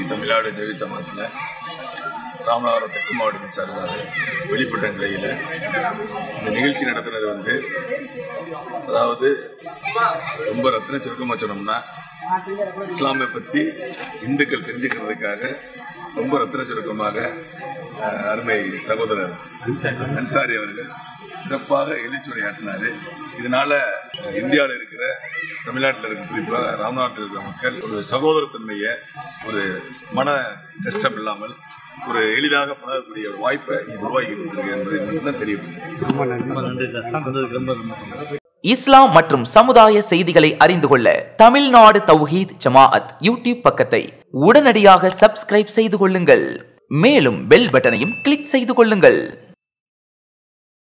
தமிழ்நாடு ஜெயித்த மதத்தில் ராமநாதபுரம் தெற்கு மாவட்டத்தின் சார்பாக வெளிப்பட்ட நிலையில் இந்த நிகழ்ச்சி நடத்துனது வந்து அதாவது ரொம்ப ரத்தின சுருக்கமாக சொன்னோம்னா இஸ்லாமை பற்றி இந்துக்கள் தெரிஞ்சுக்கிறதுக்காக ரொம்ப ரத்தின சுருக்கமாக அஹ், அருமை சகோதரர் அன்சாரி அவர்கள் சிறப்பாக எழுச்சுரையாற்றினார் இதனால இந்தியாவில் இருக்கிற தமிழ்நாட்டில் இருக்க குறிப்பாக ராமநாட்டில் இருக்கிற மக்கள் ஒரு சகோதரத்தன்மையை ஒரு மன கஷ்டம் இல்லாமல் ஒரு எளிதாக பழகக்கூடிய ஒரு வாய்ப்பை இது உருவாக்கி கொடுத்துருக்கு என்பதை மட்டும்தான் தெரியும் இஸ்லாம் மற்றும் சமுதாய செய்திகளை அறிந்து கொள்ள தமிழ்நாடு தௌஹீத் ஜமாஅத் யூடியூப் பக்கத்தை உடனடியாக சப்ஸ்கிரைப் செய்து கொள்ளுங்கள் மேலும் பெல் பட்டனையும் கிளிக் செய்து கொள்ளுங்கள்